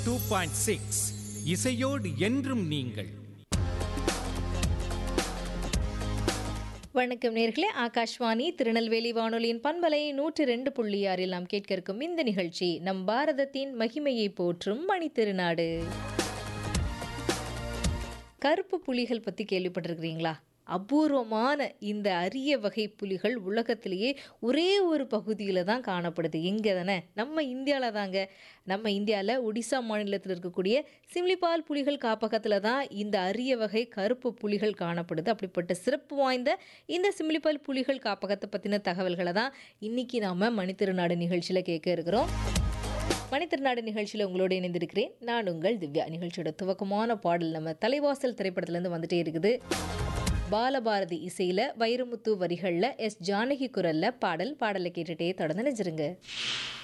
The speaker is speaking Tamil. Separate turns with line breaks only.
டூ பாயிண்ட் சிக்ஸ் இசையோடு என்றும் நீங்கள்
வணக்கம் நேர்களே ஆகாஷ்வாணி திருநெல்வேலி வானொலியின் பண்பலை நூற்றி ரெண்டு புள்ளி ஆறில் நாம் கேட்க இருக்கும் இந்த நிகழ்ச்சி நம் பாரதத்தின் மகிமையை போற்றும் மணித்திருநாடு கருப்பு புலிகள் பற்றி கேள்விப்பட்டிருக்கிறீங்களா அபூர்வமான இந்த அரிய வகை புலிகள் உலகத்திலேயே ஒரே ஒரு பகுதியில் தான் காணப்படுது எங்கே தானே நம்ம இந்தியாவில் தாங்க நம்ம இந்தியாவில் ஒடிசா மாநிலத்தில் இருக்கக்கூடிய சிம்லிபால் புலிகள் காப்பகத்தில் தான் இந்த அரிய வகை கருப்பு புலிகள் காணப்படுது அப்படிப்பட்ட சிறப்பு வாய்ந்த இந்த சிம்லிபால் புலிகள் காப்பகத்தை பற்றின தகவல்களை தான் இன்றைக்கி நாம் மணித்திருநாடு நிகழ்ச்சியில் கேட்க இருக்கிறோம் மணித்திருநாடு நிகழ்ச்சியில் உங்களோட இணைந்திருக்கிறேன் நான் உங்கள் திவ்யா நிகழ்ச்சியோட துவக்கமான பாடல் நம்ம தலைவாசல் திரைப்படத்துலேருந்து வந்துட்டே இருக்குது பாலபாரதி இசையில் வைரமுத்து வரிகளில் எஸ் ஜானகி குரலில் பாடல் பாடலை கேட்டுகிட்டே தொடர்ந்து நினைச்சிருங்க